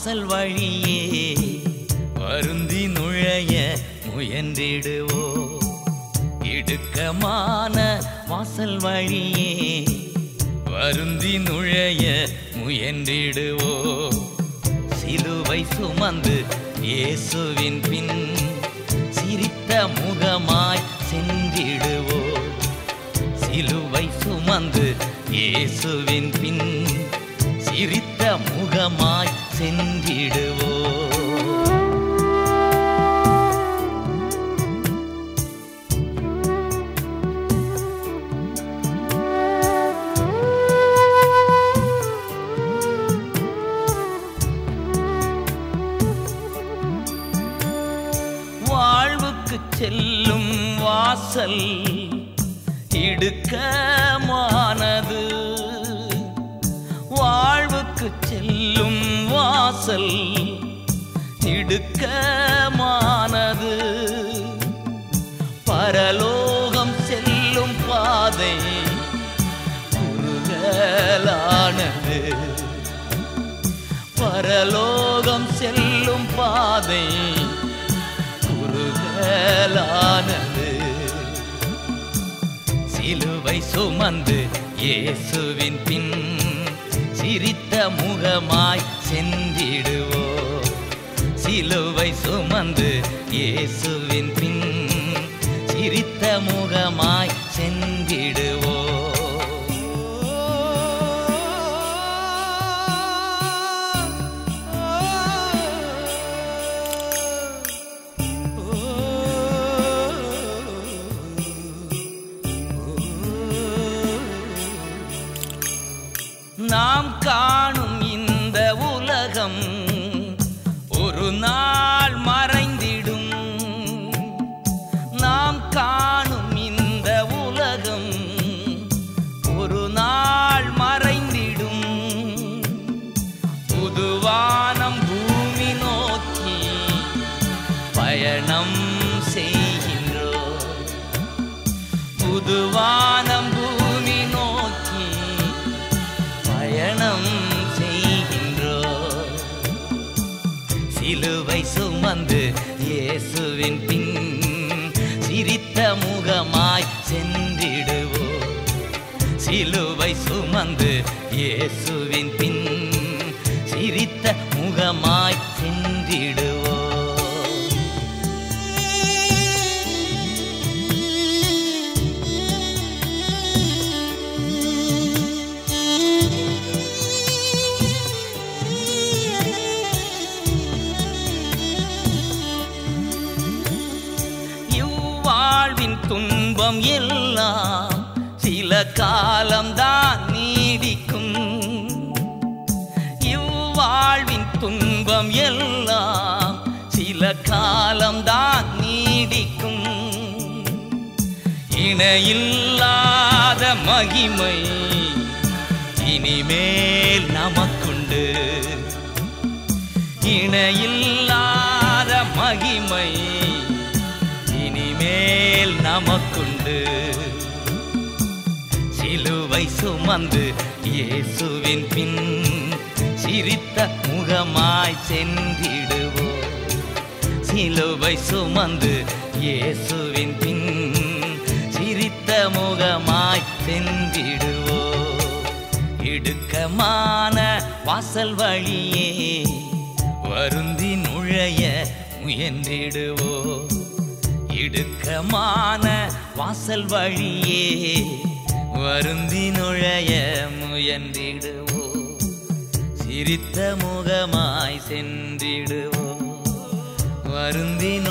வாசல் வழியே வருந்தி நுழைய முயன்றிடுவோ இடுக்கமான வாசல் வழியே வருந்தி நுழைய முயன்றிடுவோ சிலுவை சுமந்து இயேசுவின் பின் சிரித்த முகமாய் சென்றிடுவோ சிலுவை சுமந்து இயேசுவின் பின் சிரித்த முகமாய் சென்றிடுவோ வாழ்வுக்கு செல்லும் வாசல் இடுக்கமானது வாழ்வுக்கு செல்லும் வாசல் இடுக்கமானது பரலோகம் செல்லும் பாதை குறுகலானது பரலோகம் செல்லும் பாதை குறுகலானது சிலுவை சுமந்து இயேசுவின் பின் சிரித்த முகமாய் சென்றிடுவோ சிலுவை சுமந்து இயேசுவின் பின் சிரித்த முகமாய் சென்றிடுவோ நாம் காணும் இந்த உலகம் ஒரு நாள் மறைந்திடும் நாம் காணும் இந்த உலகம் ஒரு நாள் மறைந்திடும் புதுவானம் பூமி நோக்கி பயணம் செய்கின்றோம் புதுவானம் பூமி நோக்கி பயணம் செய்கின்றோம் சிலுவை சுமந்து இயேசுவின் பின் சிரித்த முகமாய் சென்றிடுவோ சிலுவை சுமந்து இயேசுவின் பின் சிரித்த முகமாய் சென்றிடுவோ இவ்வாழ்வின் துன்பம் எல்லாம் சில காலம்தான் நீடிக்கும் இவ்வாழ்வின் துன்பம் எல்லாம் சில காலம்தான் நீடிக்கும் இணையில்லாத மகிமை இனிமேல் நமக்குண்டு இணையில்லாத மகிமை இனிமேல் நமக்குண்டு சிலுவை சுமந்து இயேசுவின் பின் சிரித்த முகமாய் சென்றிடுவோ சிலுவை சுமந்து இயேசுவின் பின் சிரித்த முகமாய் சென்றிடுவோ இடுக்கமான வாசல் வழியே வருந்தி நுழைய முயன்றிடுவோ இடுக்கமான வாசல் வழியே வருந்தி நுழைய முயன்றிடுவோ சிரித்த முகமாய் சென்றிடுவோ வருந்தி